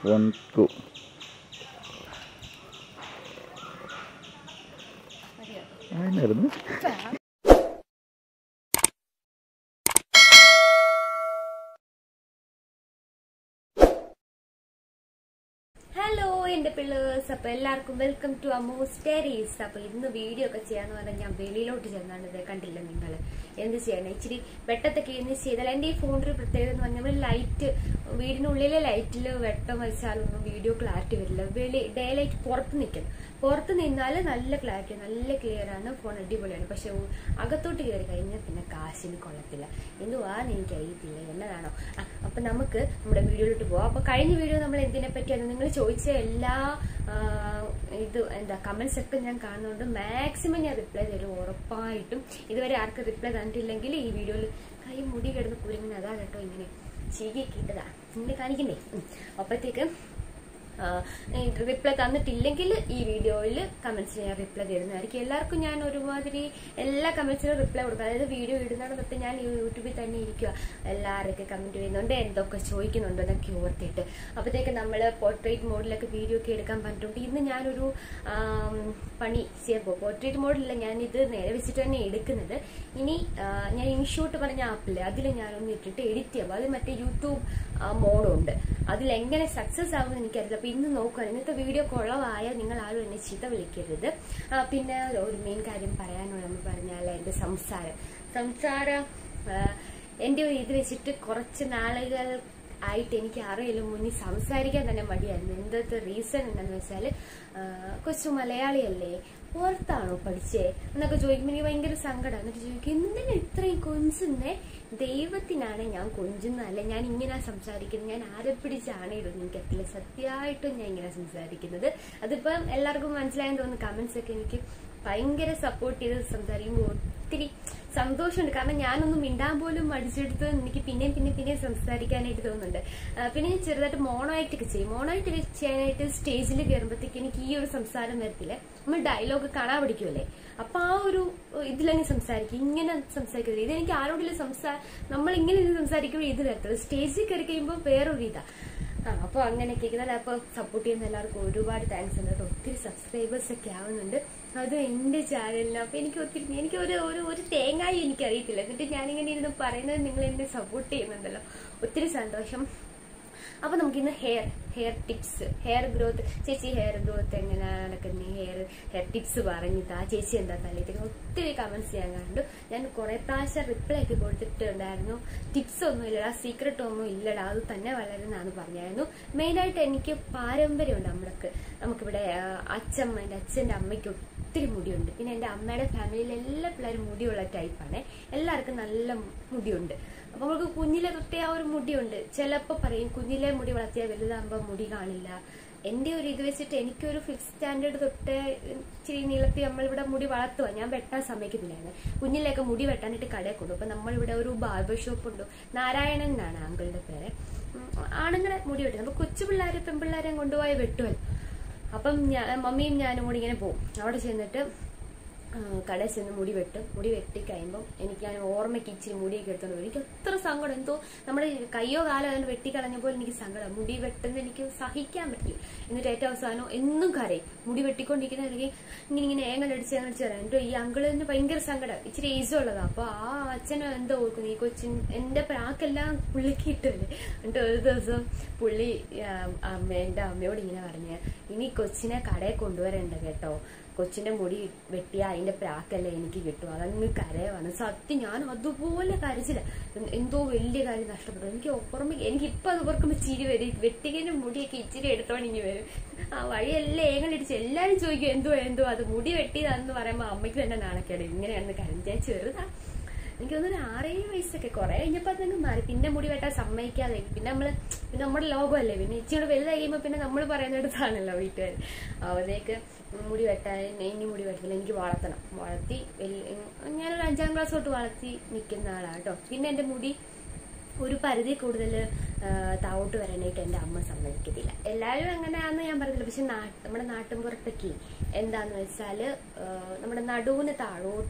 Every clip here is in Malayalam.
വൺ ടു അങ്ങനെയായിരുന്നു ഹലോ എന്റെ പിള്ളേഴ്സ് അപ്പൊ എല്ലാവർക്കും വെൽക്കം ടു അമോ സ്റ്റേരീസ് അപ്പൊ ഇന്ന് വീഡിയോ ഒക്കെ ചെയ്യാന്ന് പറഞ്ഞാൽ ഞാൻ വെളിയിലോട്ട് ചെന്നാണ് ഇത് കണ്ടില്ല നിങ്ങൾ എന്ത് ചെയ്യണം ഇച്ചിരി വെട്ടത്തൊക്കെ ഇന്ന് ചെയ്താൽ എന്റെ ഈ ഫോണിന്റെ ഒരു പ്രത്യേകത എന്ന് പറഞ്ഞാൽ നമ്മൾ ലൈറ്റ് വീടിനുള്ളിലെ ലൈറ്റിൽ വെട്ടം വെച്ചാലൊന്നും വീഡിയോ ക്ലാരിറ്റി വരില്ല വെളി ഡേ ലൈറ്റ് പുറത്ത് നിൽക്കണം പുറത്ത് നിന്നാൽ നല്ല ക്ലാരിറ്റി നല്ല ക്ലിയർ ആണ് ഫോൺ അടിപൊളിയാണ് പക്ഷെ ഉ- അകത്തോട്ട് കയറി കഴിഞ്ഞാൽ പിന്നെ കാശിന് കൊള്ളത്തില്ല എന്തുവാന്ന് എനിക്ക് അറിയത്തില്ല എന്നതാണോ ആ, അപ്പൊ നമുക്ക് നമ്മുടെ വീഡിയോയിലോട്ട് പോവാം അപ്പൊ കഴിഞ്ഞ വീഡിയോ നമ്മൾ എന്തിനെ പറ്റിയാണ് നിങ്ങൾ ചോദിച്ച എല്ലാ ആ, ഇത് എന്താ കമന്റ്സ് ഒക്കെ ഞാൻ കാണുന്നുണ്ട് മാക്സിമം ഞാൻ റിപ്ലൈ തരും ഉറപ്പായിട്ടും ഇതുവരെ ആർക്കും റിപ്ലൈ തന്നിട്ടില്ലെങ്കിൽ ഈ വീഡിയോയിൽ കൈ മുടി കിടന്ന് കുരുങ്ങിന് അതാ കേട്ടോ ഇങ്ങനെ ചീകിയൊക്കെ ഇട്ടതാ ഇങ്ങനെ കാണിക്കണ്ടേ ഉം. അപ്പത്തേക്ക് റിപ്ലൈ തന്നിട്ടില്ലെങ്കിൽ ഈ വീഡിയോയിൽ കമന്റ്സിന് ഞാൻ റിപ്ലൈ തരുന്നതായിരിക്കും എല്ലാവർക്കും ഞാൻ ഒരുമാതിരി എല്ലാ കമന്റ്സിനും റിപ്ലൈ കൊടുക്കും അതായത് വീഡിയോ ഇടുന്നിടം തൊട്ട് ഞാൻ ഈ യൂട്യൂബിൽ തന്നെ ഇരിക്കുക എല്ലാവരൊക്കെ കമന്റ് ചെയ്യുന്നുണ്ട് എന്തൊക്കെ ചോദിക്കുന്നുണ്ട് എന്നൊക്കെ ഓർത്തിട്ട് അപ്പോഴത്തേക്ക് നമ്മൾ പോർട്രേറ്റ് മോഡിലൊക്കെ വീഡിയോ ഒക്കെ എടുക്കാൻ പറഞ്ഞിട്ടുണ്ട് ഇന്ന് ഞാനൊരു ആം, പണി ചെയ്യുമ്പോൾ പോർട്രേറ്റ് മോഡിലല്ല ഞാൻ ഇത് നേരെ വെച്ചിട്ട് തന്നെ എടുക്കുന്നത് ഇനി ആ, ഞാൻ ഇൻഷൂട്ട് പറഞ്ഞ ആപ്പില് അതിൽ ഞാനൊന്ന് ഇട്ടിട്ട് എഡിറ്റ് ചെയ്യാം അത് മറ്റേ യൂട്യൂബ് മോഡുണ്ട് അതിൽ എങ്ങനെ സക്സസ് ആകുമെന്ന് എനിക്കറിയില്ല അപ്പൊ ഇന്ന് നോക്കുക ഇന്നത്തെ വീഡിയോ കുളവായാൽ നിങ്ങൾ ആരും എന്നെ ചീത്ത വിളിക്കരുത് ആ, പിന്നെ ഒരു മെയിൻ കാര്യം പറയാനുള്ളതെന്ന് പറഞ്ഞാൽ എന്റെ സംസാരം സംസാരം ആ, എന്റെ ഒരു ഇത് വെച്ചിട്ട് കുറച്ച് നാളുകൾ ആയിട്ട് എനിക്ക് അറിയില്ല മുന്നിൽ സംസാരിക്കാൻ തന്നെ മടിയായിരുന്നു എന്തത്തെ റീസൺ എന്താണെന്ന് വെച്ചാൽ കൊച്ചു മലയാളിയല്ലേ പുറത്താണോ പഠിച്ചേ എന്നൊക്കെ ചോദിക്കുമ്പോൾ എനിക്ക് ഭയങ്കര സങ്കടം എന്നിട്ട് ചോദിക്കും എന്തിനാ ഇത്രയും കൊഞ്ചുന്നേ ദൈവത്തിനാണ് ഞാൻ കൊഞ്ചുന്നതല്ല ഞാൻ ഇങ്ങനെ സംസാരിക്കുന്നത് ഞാൻ ആരെ പിടിച്ചാണ് ഇടുന്നത് എനിക്കറിയില്ല സത്യമായിട്ടും ഞാൻ ഇങ്ങനെ സംസാരിക്കുന്നത് അതിപ്പം എല്ലാവർക്കും മനസ്സിലായെന്ന് തോന്നുന്നു കമന്റ്സ് ഒക്കെ എനിക്ക് ഭയങ്കര സപ്പോർട്ട് ചെയ്ത് സംസാരിക്കുമ്പോൾ ഒത്തിരി സന്തോഷമുണ്ട് കാരണം ഞാനൊന്നും മിണ്ടാൻ പോലും മടിച്ചെടുത്ത് എനിക്ക് പിന്നെയും പിന്നെ പിന്നെയും സംസാരിക്കാനായിട്ട് തോന്നുന്നുണ്ട് ആ, പിന്നെ ഞാൻ ചെറുതായിട്ട് മോണോയായിട്ട് ഒക്കെ ചെയ്യും മോണോയായിട്ട് ഒക്കെ ചെയ്യാനായിട്ട് സ്റ്റേജിൽ കയറുമ്പോഴത്തേക്ക് എനിക്ക് ഈ ഒരു സംസാരം വരത്തില്ല നമ്മൾ ഡയലോഗ് കാണാൻ പഠിക്കുമല്ലേ അപ്പൊ ആ ഒരു ഇതിലങ്ങ് സംസാരിക്കും ഇങ്ങനെ സംസാരിക്കുന്നത് ഇതെനിക്ക് ആരോടെങ്കിലും സംസാ നമ്മൾ ഇങ്ങനെ ഇരുന്ന് സംസാരിക്കുമ്പോൾ ഇത് വരത്തുള്ളൂ സ്റ്റേജിൽ കയറി കഴിയുമ്പോൾ വേറൊരു ഇതാ ആ അപ്പൊ അങ്ങനെയൊക്കെ ഇരിക്കുന്നത് അപ്പൊ സപ്പോർട്ട് ചെയ്യുന്ന എല്ലാവർക്കും ഒരുപാട് താങ്ക്സ് ഉണ്ട് കേട്ടോ ഒത്തിരി സബ്സ്ക്രൈബേഴ്സ് ഒക്കെ ആവുന്നുണ്ട് അതും എന്റെ ചാനലിന് അപ്പൊ എനിക്ക് ഒത്തിരി എനിക്ക് ഒരു ഒരു ഒരു തേങ്ങായി എനിക്ക് അറിയത്തില്ല എന്നിട്ട് ഞാനിങ്ങനെ ഇരുന്ന് പറയുന്നത് നിങ്ങൾ എന്നെ സപ്പോർട്ട് ചെയ്യുന്നുണ്ടല്ലോ ഒത്തിരി സന്തോഷം അപ്പൊ നമുക്കിന്ന് hair hair tips hair growth ചേച്ചി ഹെയർ ഗ്രോത്ത് എങ്ങനെ നടക്കുന്നത് ഹെയർ ഹെയർ ടിപ്സ് പറഞ്ഞിട്ട് ആ ചേച്ചി എന്താ തലയിലേക്ക് ഒത്തിരി കമന്റ്സ് ഞാൻ കണ്ടു ഞാൻ കുറെ പ്രാവശ്യം റിപ്ലൈ ഒക്കെ കൊടുത്തിട്ടുണ്ടായിരുന്നു ടിപ്സ് ഒന്നും ഇല്ലടാ സീക്രട്ട് ഒന്നും ഇല്ലടാ അത് തന്നെ വളരുന്നതാണ് പറഞ്ഞായിരുന്നു മെയിനായിട്ട് എനിക്ക് പാരമ്പര്യമുണ്ട് നമ്മൾക്ക് നമുക്കിവിടെ ആ, അച്ഛമ്മ എൻ്റെ അച്ഛൻ്റെ അമ്മയ്ക്ക് ഒത്തിരി മുടിയുണ്ട് പിന്നെ എൻ്റെ അമ്മയുടെ ഫാമിലിയിൽ എല്ലാ പിള്ളേരും മുടിയുള്ള ടൈപ്പാണ് എല്ലാവർക്കും നല്ല മുടിയുണ്ട് അപ്പൊ നമുക്ക് കുഞ്ഞിലെ തൊട്ടേ ആ ഒരു മുടിയുണ്ട് ചിലപ്പോ പറയും കുഞ്ഞിലെ മുടി വളർത്തിയാൽ വലുതാകുമ്പോ മുടി കാണില്ല എന്റെ ഒരു ഇത് വെച്ചിട്ട് എനിക്കൊരു ഫിഫ്ത് സ്റ്റാൻഡേർഡ് തൊട്ടേ ഇച്ചിരി നീളത്തിൽ നമ്മളിവിടെ മുടി വളർത്തുക ഞാൻ വെട്ടാൻ സമ്മതിക്കുന്നില്ലായിരുന്നു കുഞ്ഞിലൊക്കെ മുടി വെട്ടാനായിട്ട് കടയിൽ കൊണ്ടു അപ്പൊ നമ്മളിവിടെ ഒരു ബാർബർ ഷോപ്പ് ഉണ്ട് നാരായണൻ എന്നാണ് ആങ്കിളുടെ പേര് ഉം, ആണുങ്ങളെ മുടി വെട്ടുന്നത് അപ്പൊ കൊച്ചു പിള്ളേരെ പെൺപിള്ളേരെ കൊണ്ടുപോയി വെട്ടുമല്ലോ അപ്പം ഞാൻ മമ്മിയും ഞാനും കൂടി ഇങ്ങനെ പോകും അവിടെ ചെന്നിട്ട് ആ, കടയിൽ ചെന്ന് മുടി വെട്ടും മുടി വെട്ടി കഴിയുമ്പോൾ എനിക്ക് ഞാൻ ഓർമ്മയ്ക്ക് ഇച്ചിരി മുടിയൊക്കെ എടുത്തോണ്ട് വരും എനിക്ക് എത്ര സങ്കടം എന്തോ നമ്മുടെ കയ്യോ കാലോ അതിന് വെട്ടിക്കളഞ്ഞപ്പോൾ എനിക്ക് സങ്കടം മുടി വെട്ടുന്നത് എനിക്ക് സഹിക്കാൻ പറ്റില്ല എന്നിട്ട് ഏറ്റവും അവസാനം എന്നും കരയും മുടി വെട്ടിക്കൊണ്ടിരിക്കുന്ന എനിക്ക് ഇങ്ങനെ ഇങ്ങനെ ഏങ്ങലടിച്ച് ഏങ്ങലടിച്ച് തരാം എന്തോ ഈ അങ്കിളിന് ഭയങ്കര സങ്കടം ഇച്ചിരി ഏജ് ഉള്ളതാ അപ്പൊ ആ അച്ഛനെ എന്തോ ഓർക്കുന്നു ഈ കൊച്ചിൻ എന്റെ പ്രാക്കെല്ലാം പുള്ളിക്ക് കിട്ടില്ലേ എന്നിട്ട് ഒരു ദിവസം പുള്ളി ആ, അമ്മ എന്റെ അമ്മയോട് ഇങ്ങനെ പറഞ്ഞ ഇനി കൊച്ചിനെ കടയിൽ കൊണ്ടുവരണ്ട കേട്ടോ കൊച്ചിന്റെ മുടി വെട്ടിയ അതിന്റെ പ്രാക്കല്ലേ എനിക്ക് കിട്ടും അതങ്ങ് കരയവാണ് സത്യം ഞാൻ അതുപോലെ കരച്ചില്ല എന്തോ വലിയ കാര്യം നഷ്ടപ്പെട്ടു എനിക്ക് ഓർമ്മ എനിക്ക് ഇപ്പൊ അത് ഓർക്കുമ്പോ ചിരി വരും വെട്ടിക്കന്റെ മുടിയൊക്കെ ഇച്ചിരി എടുത്തോണ്ട് ഇനി വരും ആ വഴിയെല്ലാം ഏങ്ങലിടിച്ച് എല്ലാരും ചോദിക്കും എന്തോ എന്തോ അത് മുടി വെട്ടിയതാന്ന് പറയുമ്പോ അമ്മയ്ക്ക് തന്നെ നാണക്കേട് ഇങ്ങനെയാണെന്ന് കരഞ്ഞ ഞാൻ ചെറുതാ എനിക്ക് തോന്നുന്നു ഒരു ആറേഴ് വയസ്സൊക്കെ കുറെ കഴിഞ്ഞപ്പോ അതങ്ങ് മാറി പിന്നെ മുടി വെട്ടാൻ സമ്മതിക്കാതെ പിന്നെ നമ്മള് പിന്നെ നമ്മുടെ ലോകമല്ലേ പിന്നെ ഇച്ചിരി വലുതായി കഴിയുമ്പോ പിന്നെ നമ്മൾ പറയുന്നിടത്താണല്ലോ വീട്ടുകാർ അവതേക്ക് മുടി വെട്ടാൻ ഇനി മുടി വെട്ടില്ല എനിക്ക് വളർത്തണം വളർത്തി വലിയ ഞാനൊരു അഞ്ചാം ക്ലാസ് തൊട്ട് വളർത്തി നിൽക്കുന്ന ആളാണ് കേട്ടോ പിന്നെ എന്റെ മുടി ഒരു പരിധി കൂടുതൽ താവോട്ട് വരാനായിട്ട് എൻ്റെ അമ്മ സമ്മതിക്കത്തില്ല എല്ലാവരും അങ്ങനെയാണെന്ന് ഞാൻ പറഞ്ഞില്ല പക്ഷെ നാ- നമ്മുടെ നാട്ടിൻപുറത്തൊക്കെ എന്താന്ന് വെച്ചാൽ നമ്മുടെ നടുവിന് താഴോട്ട്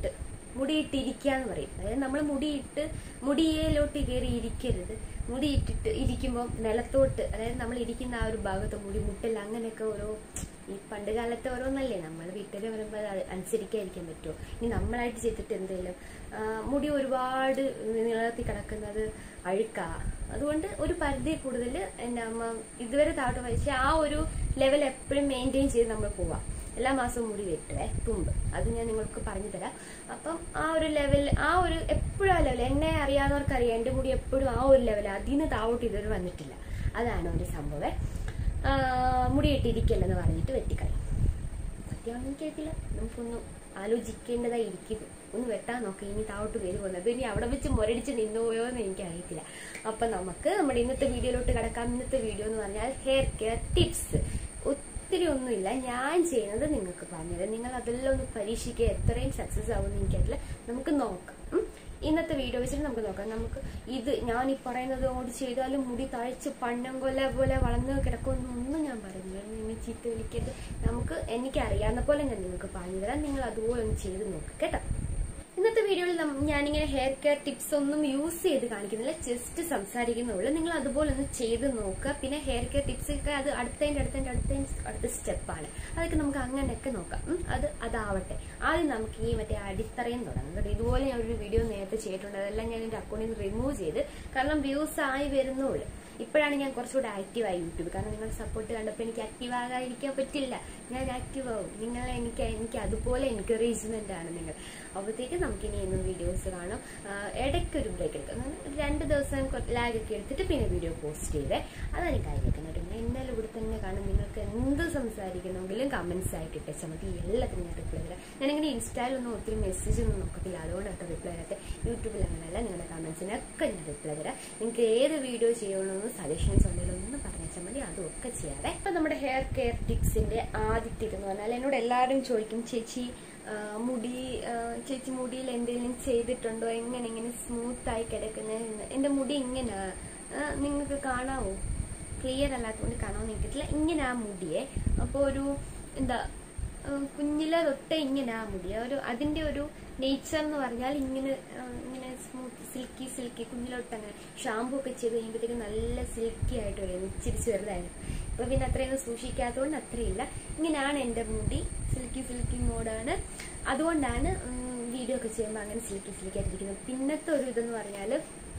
മുടിയിട്ടിരിക്കുക എന്ന് പറയും അതായത് നമ്മൾ മുടിയിട്ട് മുടിയിലോട്ട് കയറി ഇരിക്കരുത് മുടിയിട്ടിട്ട് ഇരിക്കുമ്പോൾ നിലത്തോട്ട് അതായത് നമ്മൾ ഇരിക്കുന്ന ആ ഒരു ഭാഗത്ത് മുടി മുട്ടില്ല അങ്ങനെയൊക്കെ ഓരോ ഈ പണ്ട് കാലത്തെ ഓരോന്നല്ലേ നമ്മൾ വീട്ടിൽ വരുമ്പോൾ അത് അനുസരിക്കാതിരിക്കാൻ പറ്റുമോ ഇനി നമ്മളായിട്ട് ചെയ്തിട്ട് എന്തെങ്കിലും ആ, മുടി ഒരുപാട് നീളത്തിൽ കിടക്കുന്നത് അഴുക്കാ അതുകൊണ്ട് ഒരു പരിധി കൂടുതൽ എൻ്റെ അമ്മ ഇതുവരെ താഴോട്ട് പക്ഷേ ആ ഒരു ലെവൽ എപ്പോഴും മെയിൻറ്റെയിൻ ചെയ്ത് നമ്മൾ പോവാം എല്ലാ മാസവും മുടി വെട്ടുവേ തുമ്പ് അത് ഞാൻ നിങ്ങൾക്ക് പറഞ്ഞു തരാം അപ്പം ആ ഒരു ലെവൽ ആ ഒരു എപ്പോഴും ആ ലെവൽ എന്നെ അറിയാവുന്നവർക്ക് അറിയാം എൻ്റെ മുടി എപ്പോഴും ആ ഒരു ലെവൽ അതിന് താഴോട്ട് ഇതുവരെ വന്നിട്ടില്ല അതാണ് ഒരു സംഭവം ആ, മുടി ഇട്ടിരിക്കല്ലെന്ന് പറഞ്ഞിട്ട് വെട്ടിക്കളയും സത്യമാണെന്ന് എനിക്കറിയില്ല നമുക്കൊന്ന് ആലോചിക്കേണ്ടതായി ഇരിക്കുന്നു ഒന്ന് വെട്ടാൻ നോക്കി ഇനി താഴോട്ട് വരുമോ അത് ഇനി അവിടെ വെച്ച് മുരടിച്ച് നിന്നുപോയോ എന്ന് എനിക്ക് അറിയത്തില്ല അപ്പൊ നമുക്ക് നമ്മുടെ ഇന്നത്തെ വീഡിയോയിലോട്ട് കിടക്കാം ഇന്നത്തെ വീഡിയോ എന്ന് പറഞ്ഞാൽ ഹെയർ കെയർ ടിപ്സ് ഒത്തിരി ഒന്നുമില്ല ഞാൻ ചെയ്യുന്നത് നിങ്ങൾക്ക് പറഞ്ഞുതരാം നിങ്ങൾ അതെല്ലാം ഒന്ന് പരീക്ഷിക്കുക എത്രയും സക്സസ് ആവുമെന്ന് എനിക്കറിയില്ല നമുക്ക് നോക്കാം ഉം. ഇന്നത്തെ വീഡിയോ വെച്ചിട്ട് നമുക്ക് നോക്കാം നമുക്ക് ഇത് ഞാൻ ഈ പറയുന്നത് കൊണ്ട് ചെയ്താലും മുടി തഴച്ച് പണ്ണം കൊല പോലെ വളർന്ന് കിടക്കുമെന്നൊന്നും ഞാൻ പറയുന്നില്ല നിങ്ങൾ ചീത്ത വിളിക്കരുത് നമുക്ക് എനിക്കറിയാവുന്ന പോലെ ഞാൻ നിങ്ങൾക്ക് പറഞ്ഞു തരാം നിങ്ങൾ അതുപോലെ ഒന്ന് ചെയ്ത് നോക്കുക കേട്ടോ ഇന്നത്തെ വീഡിയോയിൽ നം- ഞാനിങ്ങനെ ഹെയർ കെയർ ടിപ്സ് ഒന്നും യൂസ് ചെയ്ത് കാണിക്കുന്നില്ല ജസ്റ്റ് സംസാരിക്കുന്നുള്ളൂ നിങ്ങൾ അതുപോലെ ഒന്ന് ചെയ്ത് നോക്കുക പിന്നെ ഹെയർ കെയർ ടിപ്സ് ഒക്കെ അത് അടുത്തതിന്റെ അടുത്തതിന്റെ അടുത്തതിന്റെ അടുത്ത സ്റ്റെപ്പാണ് അതൊക്കെ നമുക്ക് അങ്ങനെയൊക്കെ നോക്കാം ഉം, അത് അതാവട്ടെ ആദ്യം നമുക്ക് ഈ മറ്റേ അടിത്തറയും തുടങ്ങാം കേട്ടോ ഇതുപോലെ ഞാൻ ഒരു വീഡിയോ നേരത്തെ ചെയ്തിട്ടുണ്ട് അതെല്ലാം ഞാൻ എന്റെ അക്കൗണ്ടിൽ നിന്ന് റിമൂവ് ചെയ്ത് കാരണം വ്യൂസ് ആയി വരുന്നുള്ളൂ ഇപ്പോഴാണ് ഞാൻ കുറച്ചുകൂടെ ആക്റ്റീവ് ആയി യൂട്യൂബ് കാരണം നിങ്ങളുടെ സപ്പോർട്ട് കണ്ടപ്പോൾ എനിക്ക് ആക്റ്റീവ് ആകാതിരിക്കാൻ പറ്റില്ല ഞാൻ ആക്റ്റീവ് ആവും നിങ്ങൾ എനിക്ക് എനിക്ക് അതുപോലെ എൻകറേജ്മെന്റ് ആണ് നിങ്ങൾ അപ്പോഴത്തേക്ക് നമുക്ക് ഇനി എന്നും വീഡിയോസ് കാണാം ആഹ് ഇടയ്ക്ക് ഒരു ബ്രേക്ക് എടുക്കാം കാരണം രണ്ട് ദിവസം ലാഗ് ഒക്കെ എടുത്തിട്ട് പിന്നെ വീഡിയോ പോസ്റ്റ് ചെയ്തേ അതാണ് ഈ കാര്യമൊക്കെ പിന്നെ എന്നാലും ഇവിടെ തന്നെ കാണും നിങ്ങൾക്ക് എന്ത് സംസാരിക്കണമെങ്കിലും കമന്റ്സ് ആയിട്ട് ഇട്ടാൽ മതി എല്ലാത്തിനും ഞാൻ റിപ്ലൈ തരാം ഞാനിങ്ങനെ ഇൻസ്റ്റയിലൊന്നും ഒത്തിരി മെസ്സേജ് ഒന്നും നോക്കത്തില്ല അതുകൊണ്ടാണ് റിപ്ലൈ തരാത്തെ യൂട്യൂബിൽ അങ്ങനെയല്ല നിങ്ങളുടെ കമന്റ്സിനൊക്കെ ഞാൻ റിപ്ലൈ തരാം നിങ്ങൾക്ക് ഏത് വീഡിയോ ചെയ്യണമെന്ന് സജഷൻസ് ഉണ്ടെങ്കിലും ഒന്ന് പറഞ്ഞാൽ മതി അതും ഒക്കെ ചെയ്യാതെ ഇപ്പൊ നമ്മുടെ ഹെയർ കെയർ ടിപ്സിന്റെ ആദ്യത്തെ ഇതെന്ന് പറഞ്ഞാൽ എന്നോട് എല്ലാവരും ചോദിക്കും ചേച്ചി ആ, മുടി ആ, ചേച്ചി മുടിയിൽ എന്തെങ്കിലും ചെയ്തിട്ടുണ്ടോ എങ്ങനെ ഇങ്ങനെ സ്മൂത്ത് ആയി കിടക്കുന്നത് എന്റെ മുടി ഇങ്ങനെ നിങ്ങൾക്ക് കാണാവോ ക്ലിയർ അല്ലാത്തതുകൊണ്ട് കാണാൻ നിൽക്കത്തില്ല ഇങ്ങനെ ആ മുടിയെ അപ്പോൾ ഒരു എന്താ ആ, കുഞ്ഞിലെ തൊട്ടേ ഇങ്ങനെ ആ മുടി ഒരു അതിന്റെ ഒരു നേച്ചർ എന്ന് പറഞ്ഞാൽ ഇങ്ങനെ ആ, ഇങ്ങനെ സ്മൂത്ത് സിൽക്കി സിൽക്കി കുഞ്ഞിലോട്ട് അങ്ങനെ ഷാമ്പു ഒക്കെ ചെയ്ത് കഴിയുമ്പോഴത്തേക്ക് നല്ല സിൽക്കി ആയിട്ട് വരും ഇച്ചിരി ചെറുതായിരുന്നു ഇപ്പൊ പിന്നെ അത്രയൊന്നും സൂക്ഷിക്കാത്തതുകൊണ്ട് അത്രയില്ല ഇങ്ങനെയാണ് എന്റെ മുടി സിൽക്കി സിൽക്കി മോഡാണ് അതുകൊണ്ടാണ് വീഡിയോ ഒക്കെ ചെയ്യുമ്പോൾ അങ്ങനെ സിൽക്കി സിൽക്കി ആയിട്ടിരിക്കുന്നത് പിന്നത്തെ ഒരു ഇതെന്ന് പറഞ്ഞാൽ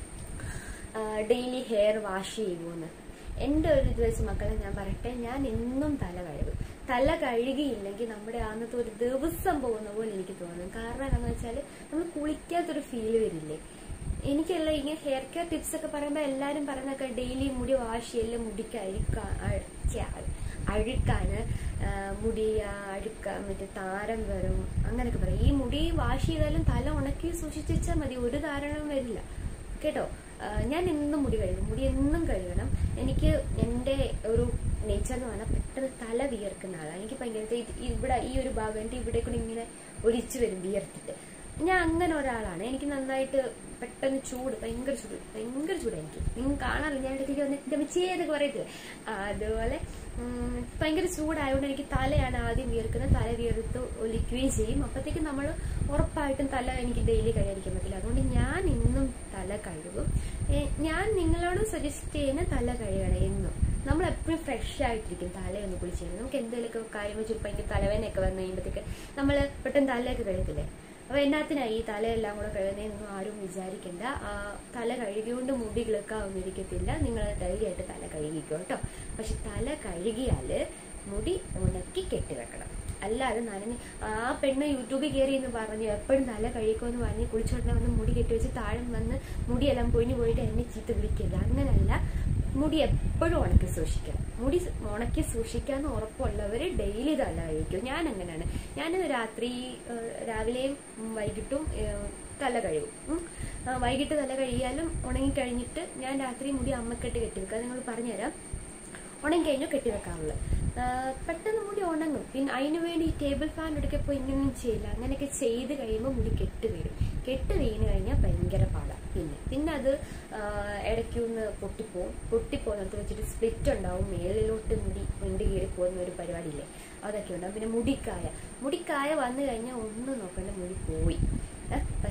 ഡെയിലി ഹെയർ വാഷ് ചെയ്യുമെന്ന് എൻ്റെ ഒരു ഇത് വെച്ച് മക്കളെ ഞാൻ പറയട്ടെ ഞാൻ എന്നും തല കഴുകും തല കഴുകിയില്ലെങ്കിൽ നമ്മുടെ അന്നത്തെ ഒരു ദിവസം പോകുന്ന പോലെ എനിക്ക് തോന്നും കാരണം എന്താണെന്ന് വെച്ചാൽ നമ്മൾ കുളിക്കാത്തൊരു ഫീൽ വരില്ലേ എനിക്കല്ല ഇങ്ങനെ ഹെയർ കെയർ ടിപ്സ് ഒക്കെ പറയുമ്പോൾ എല്ലാവരും പറയുന്നൊക്കെ ഡെയിലി മുടി വാഷ് ചെയ്യല് മുടിക്ക് അഴുക്കാ അഴ- ഛെ, അഴുക്കാണ് ആ, മുടി ആ, അഴുക്ക മറ്റേ താരം വരും അങ്ങനെയൊക്കെ പറയും ഈ മുടി വാഷ് ചെയ്താലും തല ഉണക്കി സൂക്ഷിച്ച് വെച്ചാൽ മതി ഒരു താരണം വരില്ല കേട്ടോ ആ, ഞാൻ എന്നും മുടി കഴുകും മുടി എന്നും കഴുകണം എനിക്ക് എൻ്റെ ഒരു നേച്ചർ എന്ന് പറഞ്ഞാൽ പെട്ടെന്ന് തല വിയർക്കുന്ന ആളാണ് എനിക്ക് ഭയങ്കര ഇത് ഇവിടെ ഈ ഒരു ഭാഗം എൻ്റെ ഇവിടെ കൂടെ ഇങ്ങനെ ഒലിച്ചു വരും വിയർത്തിട്ട് ഞാൻ അങ്ങനെ ഒരാളാണ് എനിക്ക് നന്നായിട്ട് പെട്ടെന്ന് ചൂട് ഭയങ്കര ചൂട് ഭയങ്കര ചൂട് എനിക്ക് നിങ്ങൾ കാണാറില്ല ഞാൻ ഇടയ്ക്ക് വന്നിട്ട് മിച്ചേതൊക്കെ പറയത്തില്ലേ ആ, അതുപോലെ ഉം, ഭയങ്കര ചൂടായതുകൊണ്ട് എനിക്ക് തലയാണ് ആദ്യം വിയർക്കുന്നത് തല വിയർത്ത് ഒലിക്കുകയും ചെയ്യും അപ്പോഴത്തേക്കും നമ്മൾ ഉറപ്പായിട്ടും തല എനിക്ക് ഡെയിലി കഴുകാതിരിക്കാൻ പറ്റില്ല അതുകൊണ്ട് ഞാൻ ഇന്നും തല കഴുകും ഏ, ഞാൻ നിങ്ങളോട് സജസ്റ്റ് ചെയ്യുന്ന തല കഴുകണം എന്നും നമ്മൾ എപ്പോഴും ഫ്രഷ് ആയിട്ടിരിക്കും തലയൊന്ന് കുളിച്ച് കഴിഞ്ഞാൽ നമുക്ക് എന്തെങ്കിലുമൊക്കെ കാര്യം വെച്ച് ഭയങ്കര തലവേദനയൊക്കെ വന്നു കഴിയുമ്പോഴത്തേക്ക് നമ്മൾ പെട്ടെന്ന് തലയൊക്കെ കഴുകത്തില്ലേ അപ്പൊ എന്നാത്തിനായി ഈ തലയെല്ലാം കൂടെ കഴുകുന്നതെന്നൊന്നും ആരും വിചാരിക്കണ്ട ആ, തല കഴുകിയോണ്ട് മുടി കിളുക്കാവുന്നിരിക്കത്തില്ല നിങ്ങൾ ധൈര്യമായിട്ട് തല കഴുകിക്കോ കേട്ടോ പക്ഷെ തല കഴുകിയാല് മുടി ഉണക്കി കെട്ടി വെക്കണം അല്ലാതെ നനഞ്ഞ് ആ പെണ്ണ് യൂട്യൂബിൽ കയറി എന്ന് പറഞ്ഞു എപ്പോഴും തല കഴിക്കുമെന്ന് പറഞ്ഞ് കുളിച്ചോട്ടെ വന്ന് മുടി കെട്ടി വെച്ച് താഴെ വന്ന് മുടിയെല്ലാം പൊഴിഞ്ഞു പോയിട്ട് എന്നെ ചീത്ത വിളിക്കരുത് അങ്ങനല്ല മുടി എപ്പോഴും ഉണക്കി സൂക്ഷിക്കണം മുടി സ് ഉണക്കി സൂക്ഷിക്കാന്ന് ഉറപ്പുള്ളവർ ഡെയിലി തല കഴിക്കും ഞാൻ അങ്ങനെയാണ് ഞാൻ രാത്രി ഏഹ്, രാവിലെയും ഉം, വൈകിട്ടും ഏഹ്, തല കഴുകും ഉം. ആ, വൈകിട്ട് തല കഴുകിയാലും ഉണങ്ങിക്കഴിഞ്ഞിട്ട് ഞാൻ രാത്രി മുടി അമ്മക്കെട്ട് കെട്ടി വെക്കുക അത് നിങ്ങൾ പറഞ്ഞുതരാം ഉണങ്ങി കഴിഞ്ഞു കെട്ടിവെക്കാറുള്ളത് പെട്ടെന്ന് മുടി ഉണങ്ങും പിന്നെ അതിനു വേണ്ടി ഈ ടേബിൾ ഫാൻ എടുക്കപ്പോൾ ഇങ്ങനെയൊന്നും ചെയ്യില്ല അങ്ങനെയൊക്കെ ചെയ്ത് കഴിയുമ്പോൾ മുടി കെട്ട് വീഴും കെട്ട് വീണ് കഴിഞ്ഞാൽ ഭയങ്കര പാടാണ് പിന്നെ പിന്നെ അത് ആ, ഇടയ്ക്കൊന്ന് പൊട്ടിപ്പോവും പൊട്ടിപ്പോകുന്നിടത്ത് വെച്ചിട്ട് സ്പ്ലിറ്റ് ഉണ്ടാവും മേളിലോട്ട് മുടി മുണ്ടി കയറി പോകുന്ന ഒരു പരിപാടിയില്ലേ അതൊക്കെ ഉണ്ടാവും പിന്നെ മുടിക്കായ മുടിക്കായ വന്നു കഴിഞ്ഞാൽ ഒന്നും നോക്കണ്ട മുടി പോയി ഏ,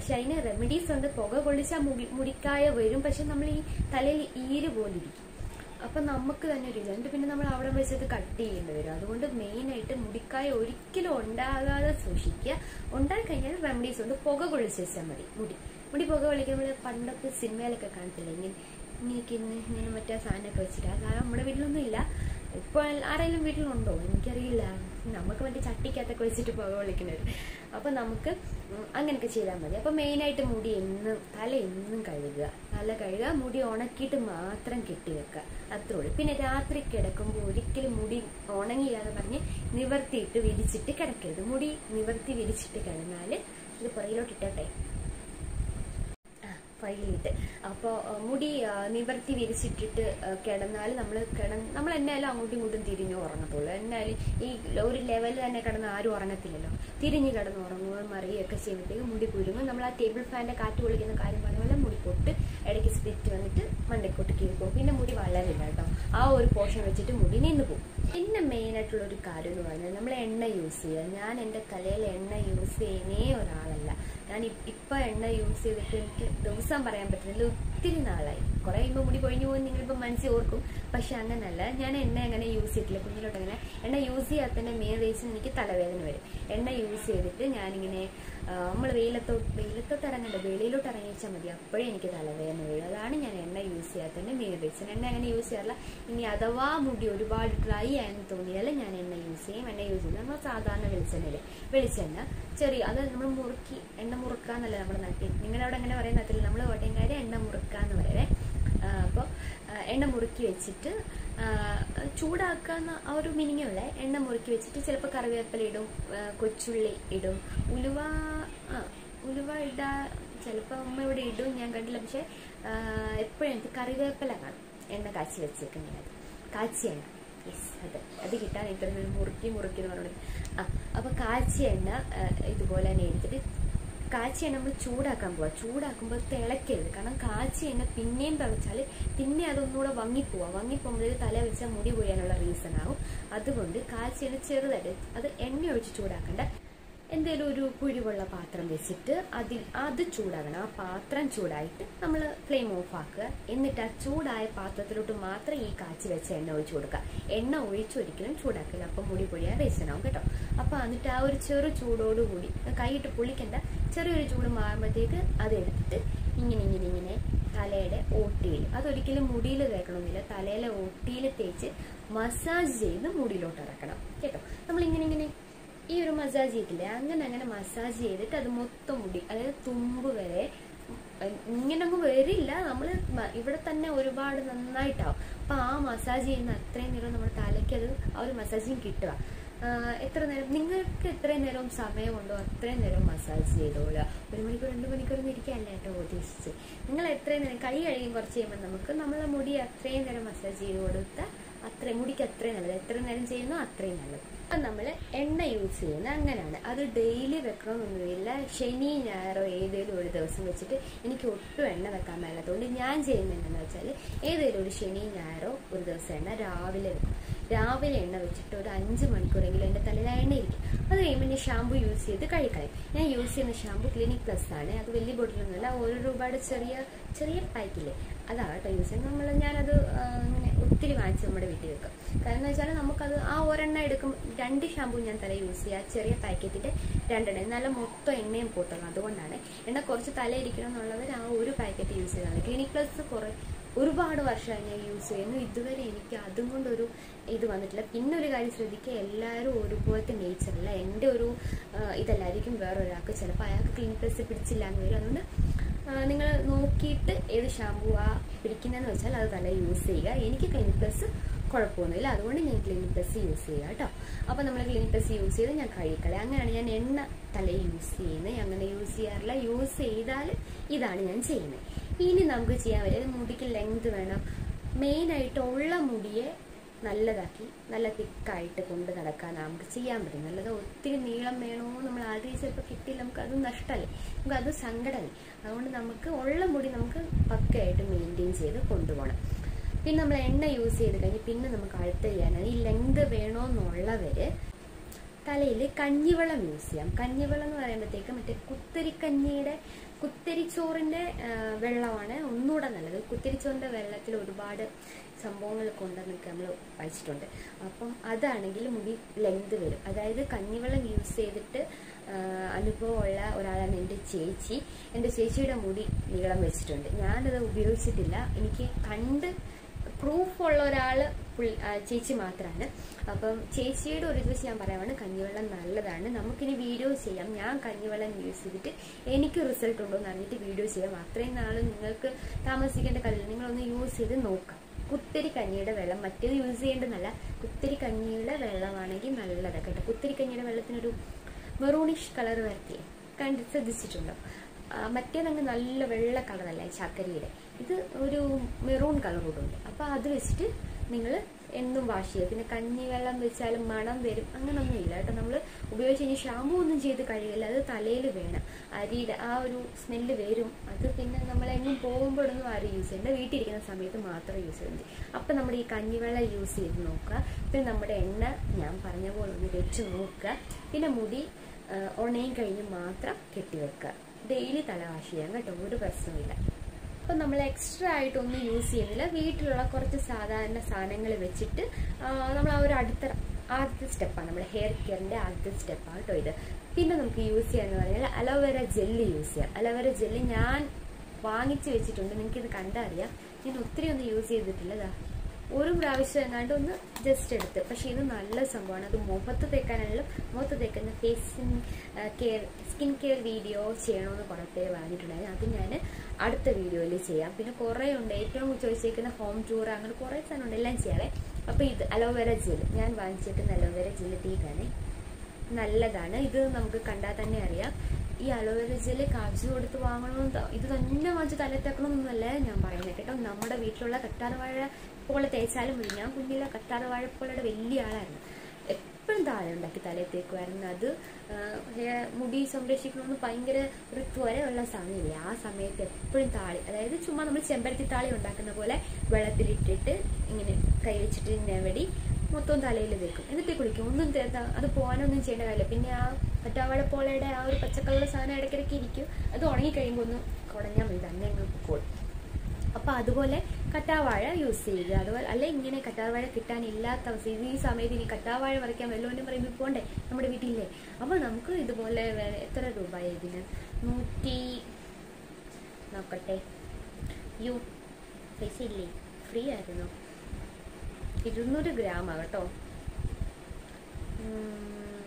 പക്ഷെ അതിന് റെമഡീസ് ഉണ്ട് പുക കൊള്ളിച്ചാൽ മുടി മുടിക്കായ വരും പക്ഷെ നമ്മൾ ഈ തലയിൽ ഈര് പോലെ ഇരിക്കും അപ്പൊ നമുക്ക് തന്നെ ഒരു ഇതുണ്ട് പിന്നെ നമ്മൾ അവിടെ വെച്ചത് കട്ട് ചെയ്യേണ്ടി വരും അതുകൊണ്ട് മെയിൻ ആയിട്ട് മുടിക്കായ ഒരിക്കലും ഉണ്ടാകാതെ സൂക്ഷിക്കുക ഉണ്ടായി കഴിഞ്ഞാൽ റെമഡീസ് ഉണ്ട് പുക കൊള്ളിച്ച് വെച്ചാൽ മതി മുടി മുടി പുക കൊള്ളിക്കുമ്പോൾ പണ്ടൊക്കെ സിനിമയിലൊക്കെ കാണത്തില്ല ഇങ്ങനെ ഇങ്ങനെയൊക്കെ ഇന്ന് ഇങ്ങനെ മറ്റേ സാധനമൊക്കെ വെച്ചിട്ട് ആ സാധനം നമ്മുടെ വീട്ടിലൊന്നും ഇല്ല ഇപ്പോൾ ആരെങ്കിലും വീട്ടിലുണ്ടോ എനിക്കറിയില്ല നമുക്ക് മറ്റേ ചട്ടിക്കകത്തൊക്കെ വെച്ചിട്ട് പുക കൊള്ളിക്കുന്നവർ അപ്പൊ നമുക്ക് ഉം അങ്ങനെയൊക്കെ ചെയ്താൽ മതി അപ്പൊ മെയിനായിട്ട് മുടി എന്നും തല എന്നും കഴുകുക തല കഴുകുക മുടി ഉണക്കിയിട്ട് മാത്രം കെട്ടി വെക്കുക അത്രേ ഉള്ളൂ പിന്നെ രാത്രി കിടക്കുമ്പോൾ ഒരിക്കലും മുടി ഉണങ്ങിയില്ലാന്ന് പറഞ്ഞ് നിവർത്തിയിട്ട് വിരിച്ചിട്ട് കിടക്കരുത് മുടി നിവർത്തി വിരിച്ചിട്ട് കിടന്നാൽ ഇത് പുറകിലോട്ട് ഇട്ടട്ടെ ഫൈലിട്ട് അപ്പോൾ മുടി ആ, നിവർത്തി വിരിച്ചിട്ടിട്ട് കിടന്നാൽ നമ്മൾ കിട നമ്മൾ എന്നായാലും അങ്ങോട്ടും ഇങ്ങോട്ടും തിരിഞ്ഞു ഉറങ്ങത്തുള്ളൂ എന്നാലും ഈ ഒരു ലെവലിൽ തന്നെ കിടന്ന് ആരും ഉറങ്ങത്തില്ലല്ലോ തിരിഞ്ഞ് കിടന്ന് ഉറങ്ങുകയും മറിയുകയൊക്കെ ചെയ്യുമ്പോഴത്തേക്ക് മുടി കുരുങ്ങും നമ്മൾ ആ ടേബിൾ ഫാനിന്റെ കാറ്റ് പൊളിക്കുന്ന കാര്യം പറഞ്ഞ പോലെ മുടി പൊട്ട് ഇടയ്ക്ക് സ്പ്ലിറ്റ് വന്നിട്ട് മണ്ടയ്ക്കോട്ട് കീറി പോകും പിന്നെ മുടി വളരില്ല കേട്ടോ ആ ഒരു പോർഷൻ വെച്ചിട്ട് മുടി നിന്ന് പോകും പിന്നെ മെയിൻ ആയിട്ടുള്ള ഒരു കാര്യം എന്ന് പറഞ്ഞാൽ നമ്മൾ എണ്ണ യൂസ് ചെയ്യുക ഞാൻ എൻ്റെ തലയിൽ എണ്ണ യൂസ് ചെയ്യുന്നേ ഒരാളല്ല ഞാൻ ഇ- ഇപ്പൊ എണ്ണ യൂസ് ചെയ്തിട്ട് എനിക്ക് ദിവസം പറയാൻ പറ്റുന്നില്ല ഒത്തിരി നാളായി കുറെ കഴിയുമ്പോൾ മുടി കൊഴിഞ്ഞു പോകും നിങ്ങളിപ്പോൾ മനസ്സിൽ ഓർക്കും പക്ഷെ അങ്ങനല്ല ഞാൻ എണ്ണ അങ്ങനെ യൂസ് ചെയ്തിട്ടില്ല കുഞ്ഞിലോട്ട് അങ്ങനെ എണ്ണ യൂസ് ചെയ്യാത്തതിന്റെ മെയിൻ റീസൺ എനിക്ക് തലവേദന വരും എണ്ണ യൂസ് ചെയ്തിട്ട് ഞാനിങ്ങനെ നമ്മൾ വെയിലത്തോട്ട് വെയിലത്തോട്ട് ഇറങ്ങണ്ട വെളിയിലോട്ട് ഇറങ്ങിച്ചാൽ മതി അപ്പോഴേ എനിക്ക് തലവേദന വരും അതാണ് ഞാൻ എണ്ണ യൂസ് ചെയ്യാത്തതിന്റെ മെയിൻ റീസൺ എണ്ണ അങ്ങനെ യൂസ് ചെയ്യാറില്ല ഇനി അഥവാ മുടി ഒരുപാട് ഡ്രൈ ആയെന്ന് തോന്നിയാൽ ഞാൻ എണ്ണ യൂസ് ചെയ്യും എണ്ണ യൂസ് ചെയ്യും നമ്മൾ സാധാരണ വെളിച്ചെണ്ണയില് വെളിച്ചെണ്ണ ചെറിയ അത് നമ്മൾ മുറുക്കി എണ്ണ മുറുക്കാന്നല്ല നമ്മുടെ നാട്ടിൽ നിങ്ങളുടെ അവിടെ അങ്ങനെ പറയുന്ന നാട്ടിൽ നമ്മൾ കോട്ടയംകാര് എണ്ണ മുറുക്കാന്ന് പറയവേ അപ്പോൾ എണ്ണ മുറുക്കി വെച്ചിട്ട് ആ, ചൂടാക്കാന്ന ആ ഒരു മീനിങ്ങേ ഉള്ളേ എണ്ണ മുറുക്കി വെച്ചിട്ട് ചിലപ്പോൾ കറിവേപ്പില ഇടും ആ, കൊച്ചുള്ളി ഇടും ഉലുവ ആ ഉലുവ ഇടാ ചിലപ്പോൾ അമ്മ ഇവിടെ ഇടും ഞാൻ കണ്ടില്ല പക്ഷെ എപ്പോഴും എനിക്ക് കറിവേപ്പില കാണും എണ്ണ കാച്ചി വെച്ചേക്കുന്നത് കാച്ചി എണ്ണ യെസ് അത് അത് കിട്ടാൻ ഇത്ര നേരം മുറുക്കി മുറുക്കി എന്ന് പറഞ്ഞത് ആ അപ്പൊ കാച്ചി എണ്ണ ആ, ഇതുപോലെ തന്നെ എടുത്തിട്ട് കാച്ചി എണ്ണ നമ്മൾ ചൂടാക്കാൻ പോവാ ചൂടാക്കുമ്പോൾ തിളക്കരുത് കാരണം കാച്ചി എണ്ണ പിന്നെയും തിളച്ചാൽ പിന്നെ അതൊന്നുകൂടെ വങ്ങിപ്പോവാ വങ്ങിപ്പോകുമ്പോഴേ തല വെച്ചാൽ മുടി കൊഴിയാനുള്ള റീസൺ ആവും അതുകൊണ്ട് കാച്ചി എണ്ണ ചെറുതായിട്ട് അത് എണ്ണ ഒഴിച്ച് ചൂടാക്കണ്ട എന്തേലും ഒരു കുഴിവുള്ള പാത്രം വെച്ചിട്ട് അതിൽ അത് ചൂടാകണം ആ പാത്രം ചൂടായിട്ട് നമ്മൾ ഫ്ലെയിം ഓഫ് ആക്കുക എന്നിട്ട് ആ ചൂടായ പാത്രത്തിലോട്ട് മാത്രം ഈ കാച്ചി വെച്ച എണ്ണ ഒഴിച്ചു കൊടുക്കുക എണ്ണ ഒഴിച്ചൊരിക്കലും ചൂടാക്കില്ല അപ്പം മുടി പൊഴിയാൻ റീസണാവും കേട്ടോ അപ്പൊ എന്നിട്ട് ആ ഒരു ചെറു ചൂടോടുകൂടി കൈയിട്ട് പൊളിക്കണ്ട ചെറിയൊരു ചൂട് മാറുമ്പോഴത്തേക്ക് അത് എടുത്തിട്ട് ഇങ്ങനെ ഇങ്ങനെ ഇങ്ങനെ തലയുടെ ഓട്ടിയിൽ അതൊരിക്കലും മുടിയിൽ തേക്കണമെന്നില്ല തലയിലെ ഓട്ടിയിൽ തേച്ച് മസാജ് ചെയ്ത് മുടിയിലോട്ട് ഇറക്കണം കേട്ടോ നമ്മൾ ഇങ്ങനെ ഇങ്ങനെ ഈ ഒരു മസാജ് ചെയ്തില്ലേ അങ്ങനെ അങ്ങനെ മസാജ് ചെയ്തിട്ട് അത് മൊത്തം മുടി അതായത് തുമ്പ് വരെ ഇങ്ങനെ അങ്ങ് വരില്ല നമ്മൾ ഇവിടെ തന്നെ ഒരുപാട് നന്നായിട്ടാവും അപ്പൊ ആ മസാജ് ചെയ്യുന്ന അത്രയും നേരം നമ്മുടെ തലയ്ക്ക് അത് ആ ഒരു മസാജിങ് കിട്ടുക ആഹ് എത്ര നേരം നിങ്ങൾക്ക് എത്രയും നേരം സമയമുണ്ടോ അത്രയും നേരം മസാജ് ചെയ്തോളുക ഒരു മണിക്കൂർ രണ്ട് മണിക്കൂറൊന്നും ഇരിക്കാനല്ല കേട്ടോ ഉദ്ദേശിച്ച് നിങ്ങൾ എത്രയും നേരം കൈ കഴുകി കുറച്ച് കഴിയുമ്പോൾ നമുക്ക് നമ്മളെ മുടി അത്രയും നേരം മസാജ് ചെയ്ത് കൊടുത്താൽ അത്രയും മുടിക്ക് അത്രയും നല്ലത് എത്ര നേരം ചെയ്യുന്നോ അത്രയും നല്ലത് അപ്പം നമ്മൾ എണ്ണ യൂസ് ചെയ്യുന്നത് അങ്ങനെയാണ് അത് ഡെയിലി വെക്കണമെന്നൊന്നുമില്ല ശനി ഞായറോ ഏതെങ്കിലും ഒരു ദിവസം വെച്ചിട്ട് എനിക്ക് ഒട്ടും എണ്ണ വെക്കാൻ മേലാത്തതുകൊണ്ട് ഞാൻ ചെയ്യുന്നത് എന്താണെന്ന് വെച്ചാൽ ഏതെങ്കിലും ഒരു ശനി ഞായറോ ഒരു ദിവസം എണ്ണ രാവിലെ വെക്കും രാവിലെ എണ്ണ വെച്ചിട്ട് ഒരു അഞ്ച് മണിക്കൂറെങ്കിലും എൻ്റെ തലയിൽ ആ എണ്ണ ഇരിക്കും അത് കഴിയുമ്പോൾ ഞാൻ ഷാമ്പു യൂസ് ചെയ്ത് കഴിക്കളയും ഞാൻ യൂസ് ചെയ്യുന്ന ഷാമ്പു ക്ലിനിക് പ്ലസ് ആണ് അത് വലിയ ബോട്ടിലൊന്നുമല്ല ഒരു രൂപയുടെ ചെറിയ ചെറിയ പാക്കില്ലേ അതാണ് കേട്ടോ യൂസ് ചെയ്യുന്നത് നമ്മൾ ഞാനത് ആ, ഇങ്ങനെ ഒത്തിരി വാങ്ങിച്ച് നമ്മുടെ വീട്ടിൽ വെക്കും കാരണം എന്ന് വെച്ചാൽ നമുക്കത് ആ ഒരെണ്ണ എടുക്കും രണ്ട് ഷാമ്പു ഞാൻ തല യൂസ് ചെയ്യുക ആ ചെറിയ പാക്കറ്റിന്റെ രണ്ടെണ്ണം എന്നാലും മൊത്തം എണ്ണയും പോട്ടുള്ളൂ അതുകൊണ്ടാണ് എണ്ണ കുറച്ച് തല ഇരിക്കണം എന്നുള്ളവർ ആ ഒരു പാക്കറ്റ് യൂസ് ചെയ്താണ് ക്ലിനിക് പ്ലസ് കുറെ ഒരുപാട് വർഷമായി ഞാൻ യൂസ് ചെയ്യുന്നു ഇതുവരെ എനിക്ക് അതും കൊണ്ടൊരു ഇത് വന്നിട്ടില്ല പിന്നെ ഒരു കാര്യം ശ്രദ്ധിക്കുക എല്ലാവരും ഒരുപോലത്തെ നേച്ചറല്ല എൻ്റെ ഒരു ആ, ഇതല്ലായിരിക്കും വേറൊരാൾക്ക് ചിലപ്പോൾ അയാൾക്ക് ക്ലിനിക് പ്ലസ് പിടിച്ചില്ല എന്ന് വരും അതുകൊണ്ട് നിങ്ങൾ നോക്കിയിട്ട് ഏത് ഷാമ്പു ആ പിടിക്കുന്നതെന്ന് വെച്ചാൽ അത് തന്നെ യൂസ് ചെയ്യുക എനിക്ക് ക്ലിനിക് പ്ലസ് കുഴപ്പമൊന്നുമില്ല അതുകൊണ്ട് ഞാൻ ക്ലിനിക് പ്ലസ് യൂസ് ചെയ്യുക കേട്ടോ അപ്പോൾ നമ്മൾ ക്ലിനിക് പ്ലസ് യൂസ് ചെയ്ത് ഞാൻ കഴിക്കളെ അങ്ങനെയാണ് ഞാൻ എണ്ണ തലയിൽ യൂസ് ചെയ്യുന്നത് അങ്ങനെ യൂസ് ചെയ്യാറില്ല യൂസ് ചെയ്താൽ ഇതാണ് ഞാൻ ചെയ്യുന്നത് ഇനി നമുക്ക് ചെയ്യാൻ പറ്റും മുടിക്ക് ലെങ്ത് വേണം മെയിനായിട്ട് ഉള്ള മുടിയെ നല്ലതാക്കി നല്ല തിക്കായിട്ട് കൊണ്ട് നടക്കാൻ നമുക്ക് ചെയ്യാൻ പറ്റും നല്ലത് ഒത്തിരി നീളം വേണോ നമ്മൾ ആദ്യം ചിലപ്പോൾ കിട്ടിയില്ല നമുക്ക് അത് നഷ്ടമല്ലേ നമുക്ക് അത് സങ്കടമല്ലേ അതുകൊണ്ട് നമുക്ക് ഉള്ള മുടി നമുക്ക് പക്കയായിട്ട് മെയിൻറ്റെയിൻ ചെയ്ത് കൊണ്ടുപോകണം പിന്നെ നമ്മൾ എണ്ണ യൂസ് ചെയ്ത് കഴിഞ്ഞ് പിന്നെ നമുക്ക് അടുത്ത ചെയ്യാനാണ് ഈ ലെങ്ത് വേണോന്നുള്ളവര് തലയിൽ കഞ്ഞിവെള്ളം യൂസ് ചെയ്യാം കഞ്ഞിവെള്ളം എന്ന് പറയുമ്പോഴത്തേക്ക് മറ്റേ കുത്തരിക്കഞ്ഞിയുടെ കുത്തരിച്ചോറിന്റെ ആ, വെള്ളമാണ് ഒന്നുകൂടെ നല്ലത് കുത്തരിച്ചോറിന്റെ വെള്ളത്തിൽ ഒരുപാട് സംഭവങ്ങൾ കൊണ്ടുവന്നൊക്കെ നമ്മൾ പഠിച്ചിട്ടുണ്ട് അപ്പം അതാണെങ്കിൽ മുടി ലെങ്ത് വരും അതായത് കഞ്ഞിവെള്ളം യൂസ് ചെയ്തിട്ട് ആ, അനുഭവമുള്ള ഒരാളാണ് എൻ്റെ ചേച്ചി എൻ്റെ ചേച്ചിയുടെ മുടി നീളം വെച്ചിട്ടുണ്ട് ഞാനത് ഉപയോഗിച്ചിട്ടില്ല എനിക്ക് കണ്ട് പ്രൂഫ് ഉള്ള ഒരാള് പുള്ളി- ആ, ചേച്ചി മാത്രമാണ് അപ്പം ചേച്ചിയുടെ ഒരു ഇത് വെച്ച് ഞാൻ പറയുവാണ് കഞ്ഞിവെള്ളം നല്ലതാണ് നമുക്കിനി വീഡിയോ ചെയ്യാം ഞാൻ കഞ്ഞിവെള്ളം യൂസ് ചെയ്തിട്ട് എനിക്ക് റിസൾട്ട് ഉണ്ടോ എന്ന് അറിഞ്ഞിട്ട് വീഡിയോ ചെയ്യാം അത്രയും നാൾ നിങ്ങൾക്ക് താമസിക്കേണ്ട കാര്യമില്ല നിങ്ങളൊന്ന് യൂസ് ചെയ്ത് നോക്കാം കുത്തരി കഞ്ഞിയുടെ വെള്ളം മറ്റേത് യൂസ് ചെയ്യേണ്ടതല്ല കുത്തരി കഞ്ഞിയുടെ വെള്ളമാണെങ്കിൽ നല്ലതാണ് കേട്ടോ കുത്തരി കഞ്ഞിയുടെ വെള്ളത്തിനൊരു മെറൂണിഷ് കളർ വരത്തി കണ്ട് ശ്രദ്ധിച്ചിട്ടുണ്ടോ ആ, മറ്റേതങ്ങ് നല്ല വെള്ള കളറല്ല ഈ ശർക്കരയുടെ ഇത് ഒരു മെറൂൺ കളർ കൂടെ ഉണ്ട് അപ്പൊ അത് വെച്ചിട്ട് നിങ്ങൾ എന്നും വാഷ് ചെയ്യുക പിന്നെ കഞ്ഞി വെള്ളം വെച്ചാലും മണം വരും അങ്ങനൊന്നും ഇല്ല കേട്ടോ നമ്മൾ ഉപയോഗിച്ച് കഴിഞ്ഞാൽ ഷാമ്പു ഒന്നും ചെയ്ത് കഴിയില്ല അത് തലയിൽ വേണം അരിയുടെ ആ ഒരു സ്മെല്ല് വരും അത് പിന്നെ നമ്മൾ എങ്ങും പോകുമ്പോഴൊന്നും ആരും യൂസ് ചെയ്യേണ്ട വീട്ടിൽ ഇരിക്കുന്ന സമയത്ത് മാത്രം യൂസ് ചെയ്താൽ മതി അപ്പം നമ്മുടെ ഈ കഞ്ഞിവെള്ളം യൂസ് ചെയ്ത് നോക്കുക പിന്നെ നമ്മുടെ എണ്ണ ഞാൻ പറഞ്ഞ പോലെ ഒന്ന് വെച്ച് നോക്കുക പിന്നെ മുടി ആ, ഉണയും കഴിഞ്ഞ് മാത്രം കെട്ടിവെക്കുക ഡെയിലി തല വാഷ് ചെയ്യാം കേട്ടോ ഒരു പ്രശ്നമില്ല അപ്പം നമ്മൾ എക്സ്ട്രാ ആയിട്ടൊന്നും യൂസ് ചെയ്യുന്നില്ല വീട്ടിലുള്ള കുറച്ച് സാധാരണ സാധനങ്ങൾ വെച്ചിട്ട് ആ, നമ്മൾ ആ ഒരു അടുത്ത ആദ്യത്തെ സ്റ്റെപ്പാണ് നമ്മുടെ ഹെയർ കെയറിന്റെ ആദ്യത്തെ സ്റ്റെപ്പാണ് കേട്ടോ ഇത് പിന്നെ നമുക്ക് യൂസ് ചെയ്യാന്ന് പറഞ്ഞാൽ അലോവേര ജെല്ല് യൂസ് ചെയ്യാം അലോവേര ജെല്ല് ഞാൻ വാങ്ങിച്ചു വെച്ചിട്ടുണ്ട് നിങ്ങൾക്ക് ഇത് കണ്ടറിയാം ഞാൻ ഒത്തിരി ഒന്നും യൂസ് ചെയ്തിട്ടില്ല ദാ ഒരു പ്രാവശ്യം എങ്ങാണ്ട് ഒന്ന് ജസ്റ്റ് എടുത്ത് പക്ഷെ ഇത് നല്ല സംഭവമാണ് അത് മുഖത്ത് തേക്കാനാണെങ്കിലും മുഖത്ത് തേക്കുന്ന face care skin care video ചെയ്യണമെന്ന് കുറേ പേര് പറഞ്ഞിട്ടുണ്ടായിരുന്നു അത് ഞാൻ അടുത്ത വീഡിയോയിൽ ചെയ്യാം പിന്നെ കുറേ ഉണ്ട് ഏറ്റവും കൂടുതൽ ചോദിച്ചേക്കുന്ന ഹോം ടൂർ അങ്ങനെ കുറേ സാധനം ഉണ്ട് എല്ലാം ചെയ്യാവേ അപ്പോൾ ഇത് അലോവേര ജെൽ ഞാൻ വാങ്ങിച്ചിട്ടുള്ള അലോവേര ജെൽ ടീക്കാണ് നല്ലതാണ് ഇത് നമുക്ക് കണ്ടാൽ തന്നെ അറിയാം ഈ അലോവേര ജെല് കാശ് കൊടുത്ത് വാങ്ങണമെന്ന് ത- ഇത് തന്നെ വാങ്ങിച്ച് തലത്തേക്കണമെന്നല്ല ഞാൻ പറയുന്നത് കേട്ടോ നമ്മുടെ വീട്ടിലുള്ള കറ്റാർവാഴ പോലെ തേച്ചാലും മതി ഞാൻ കുഞ്ഞിലെ കറ്റാർവാഴ പോലെയുടെ വലിയ ആളായിരുന്നു എപ്പോഴും താഴെ ഉണ്ടാക്കി തലയിൽ തേക്കുമായിരുന്നു അത് ആ, ഹെ- മുടി സംരക്ഷിക്കണമെന്ന് ഭയങ്കര ഋതു വരെ ഉള്ള സമയമില്ല ആ സമയത്ത് എപ്പോഴും താളി അതായത് ചുമ്മാ നമ്മൾ ചെമ്പരത്തി താളി ഉണ്ടാക്കുന്ന പോലെ വെള്ളത്തിലിട്ടിട്ട് ഇങ്ങനെ കൈ വെച്ചിട്ട് നെവടി മൊത്തം തലയിൽ തേക്കും എന്നിട്ട് കുളിക്കും ഒന്നും തേത്താ അത് പോകാനൊന്നും ചെയ്യേണ്ട കാര്യമില്ല പിന്നെ ആ കറ്റാവാഴ പോളയുടെ ആ ഒരു പച്ചക്കളർ സാധനം ഇടയ്ക്കിടയ്ക്ക് ഇരിക്കും അത് ഉണങ്ങി കഴിയുമ്പോൾ ഒന്ന് കുടഞ്ഞാൽ മതി തന്നെ അങ്ങ് പോകും അപ്പൊ അതുപോലെ കറ്റാവാഴ യൂസ് ചെയ്യുക അതുപോലെ അല്ലെ ഇങ്ങനെ കറ്റാവാഴ കിട്ടാനില്ലാത്ത അവസ്ഥ ഇത് ഈ സമയത്ത് ഇനി കറ്റാവാഴ പറിക്കാൻ വല്ലവനും പറയുമ്പോൾ പോണ്ടേ നമ്മുടെ വീട്ടിലില്ലേ അപ്പൊ നമുക്ക് ഇതുപോലെ വേ- എത്ര രൂപ ഇതിന് നൂറ്റി നോക്കട്ടെ യു പൈസ ഇല്ലേ ഫ്രീ ആയിരുന്നു ഇരുന്നൂറ് ഗ്രാമാ കേട്ടോ ഉം.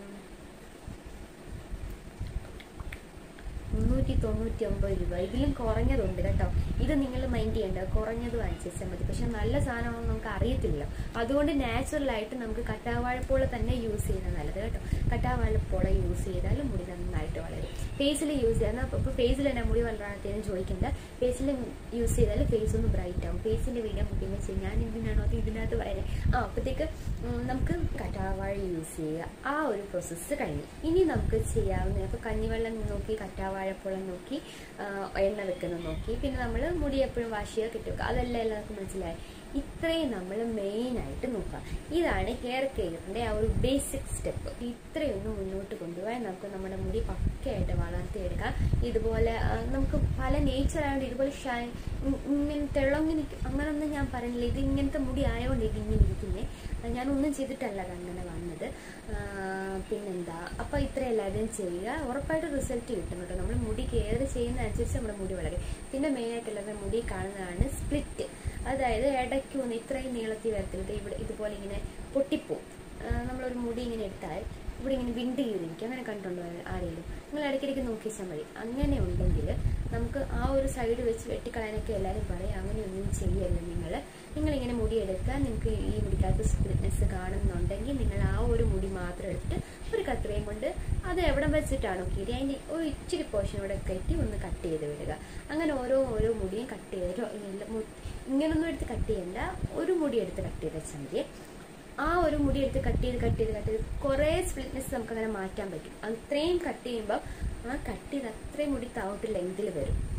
മുന്നൂറ്റി തൊണ്ണൂറ്റി ഒമ്പത് രൂപ ഇതിലും കുറഞ്ഞതുണ്ട് കേട്ടോ ഇത് നിങ്ങൾ മൈൻഡ് ചെയ്യേണ്ട കുറഞ്ഞത് വാങ്ങിച്ചാൽ മതി പക്ഷെ നല്ല സാധനമാണെന്ന് നമുക്ക് അറിയത്തില്ല അതുകൊണ്ട് നാച്ചുറൽ ആയിട്ട് നമുക്ക് കട്ടാവാഴപ്പോള തന്നെ യൂസ് ചെയ്യുന്നത് നല്ലത് കേട്ടോ കട്ടാവാഴപ്പോള യൂസ് ചെയ്താൽ മുടി നന്നായിട്ട് വളരും ഫേസിൽ യൂസ് ചെയ്യാൻ അപ്പോൾ ഫേസിൽ തന്നെ മുടി വളരാത്തേന്ന് ചോദിക്കണ്ട ഫേസിൽ യൂസ് ചെയ്താൽ ഫേസ് ഒന്ന് ബ്രൈറ്റ് ആവും ഫേസിന്റെ വീഡിയോ പിന്നെ ചെയ്യും ഞാൻ എന്തിനാണോ അത് ഇതിനകത്ത് പറയുന്നത് ആ അപ്പോഴത്തേക്ക് ഉം, നമുക്ക് കറ്റാവാഴ യൂസ് ചെയ്യുക ആ ഒരു പ്രോസസ്സ് കഴിഞ്ഞു ഇനി നമുക്ക് ചെയ്യാവുന്ന അപ്പോൾ കഞ്ഞിവെള്ളം നോക്കി കറ്റാവാഴപ്പുളം നോക്കി ആ, എണ്ണ വെക്കുന്നത് നോക്കി പിന്നെ നമ്മൾ മുടി എപ്പോഴും വാഷ് ചെയ്യുക കെട്ടിവെക്കുക അതെല്ലാം എല്ലാവർക്കും മനസ്സിലായി ഇത്രയും നമ്മൾ മെയിൻ ആയിട്ട് നോക്കാം ഇതാണ് ഹെയർ കെയറിന്റെ ആ ഒരു ബേസിക് സ്റ്റെപ്പ് ഇത്രയൊന്ന് മുന്നോട്ട് കൊണ്ടുപോയാൽ നമുക്ക് നമ്മുടെ മുടി പക്കയായിട്ട് വളർത്തിയെടുക്കാം ഇതുപോലെ ആ, നമുക്ക് പല നേച്ചർ ആയതുകൊണ്ട് ഇതുപോലെ ഷൈൻ ഇങ്ങനെ തിളങ്ങി നിൽക്കും അങ്ങനൊന്നും ഞാൻ പറയുന്നില്ല ഇത് ഇങ്ങനത്തെ മുടി ആയതുകൊണ്ട് ഇത് ഇങ്ങനെ ഇരിക്കുന്നേ ഞാനൊന്നും ചെയ്തിട്ടല്ല അത് അങ്ങനെ വന്നത് ആ, പിന്നെന്താ അപ്പൊ ഇത്ര എല്ലാവരും ചെയ്യുക ഉറപ്പായിട്ട് റിസൾട്ട് കിട്ടും കേട്ടോ നമ്മൾ മുടി കെയർ ചെയ്യുന്ന അനുസരിച്ച് നമ്മുടെ മുടി വളരും പിന്നെ മെയിൻ ആയിട്ടുള്ളത് മുടി കാണുന്നതാണ് സ്പ്ലിറ്റ് അതായത് ഇടയ്ക്ക് ഒന്ന് ഇത്രയും നീളത്തിൽ വരത്തില്ല ദേ ഇവിടെ ഇതുപോലെ ഇങ്ങനെ പൊട്ടിപ്പോവും ആ, നമ്മളൊരു മുടി ഇങ്ങനെ എടുത്താൽ ഇവിടെ ഇങ്ങനെ വിണ്ട് കീറിയിരിക്കും അങ്ങനെ കണ്ടുണ്ടോ ആരെങ്കിലും നിങ്ങൾ ഇടയ്ക്കിടയ്ക്ക് നോക്കിച്ചാൽ മതി അങ്ങനെ ഉണ്ടെങ്കിൽ നമുക്ക് ആ ഒരു സൈഡ് വെച്ച് വെട്ടിക്കളയാനൊക്കെ എല്ലാവരും പറയും അങ്ങനെയൊന്നും ചെയ്യല്ല നിങ്ങൾ നിങ്ങളിങ്ങനെ മുടി എടുക്കുക നിങ്ങൾക്ക് ഈ മുടിക്കകത്ത് സ്പ്ലിറ്റ്നെസ് കാണുന്നുണ്ടെങ്കിൽ നിങ്ങൾ ആ ഒരു മുടി മാത്രം എടുത്ത് ഒരു കത്രയും കൊണ്ട് അത് എവിടം വെച്ചിട്ടാണോ കീറി അതിൻ്റെ ഒരു ഇച്ചിരി പോർഷൻ ഇവിടെ കയറ്റി ഒന്ന് കട്ട് ചെയ്ത് വിടുക അങ്ങനെ ഓരോ ഓരോ മുടിയും കട്ട് ചെയ്ത് ഇല്ല, മു- ഇങ്ങനൊന്നും എടുത്ത് കട്ട് ചെയ്യണ്ട ഒരു മുടി എടുത്ത് കട്ട് ചെയ്ത് വെച്ചാൽ മതി ആ ഒരു മുടി എടുത്ത് കട്ട് ചെയ്ത് കട്ട് ചെയ്ത് കട്ട് ചെയ്ത് കുറേ സ്പ്ലിറ്റ്നെസ് നമുക്ക് അങ്ങനെ മാറ്റാൻ പറ്റും അത്രയും കട്ട് ചെയ്യുമ്പോൾ ആ കട്ട് ചെയ്ത് അത്രയും മുടി താവോട്ട് ലെങ്തിൽ വരും